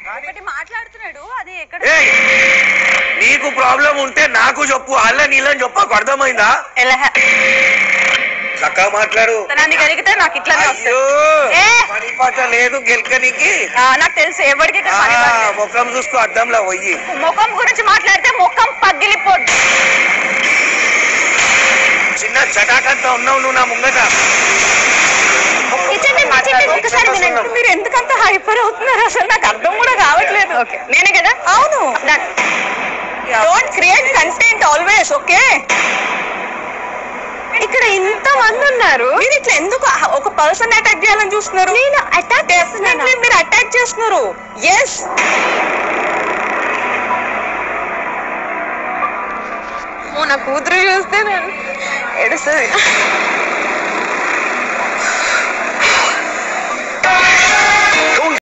ఒకటి మాట్లాడుతున్నాడు అది ఎక్కడ ఏయ్ నీకు ప్రాబ్లం ఉంటే నాకు చెప్పు అల్ల నీళ్ళని చెప్పకు అర్థమైందా ఎలా చక్కగా మాట్లాడు తనని కలిగితే నాకు ఇట్లానే వస్తుంది అయ్యో ఏ! పని పాట లేదు గెలకనికి ఆ, నాకు తెలుసు ఎవరికి ఇక్కడ ఆ, పని పాట లేదు. ముఖం చూసుకో అద్దంలో పోయి ముఖం గురించి మాట్లాడితే ముఖం పగిలిపోద్ది చిన్న చటాకంతా ఉన్నావు నువ్వు నా ముంగట ఇచ్చండి ఇచ్చండి ఒక్కసారి వినండి మీరు ఎందుకంత హైపర్ అవుతున్నారు అసలు నాకు అర్థం కూడా కావట్లేదు ఓకే నేనే కదా అవును don't create content always okay ఇక్కడ ఇంత మంది ఉన్నారు మీరు ఇట్లా ఎందుకు ఆ- ఒక పర్సన్ అటాక్ చేయాలని చూస్తున్నారు నేను అటాక్ డెఫినెట్లీ మీరు అటాక్ చేస్తున్నారు ఎస్ నా కూతురు చూస్తే నేను ఏడుస్తుంది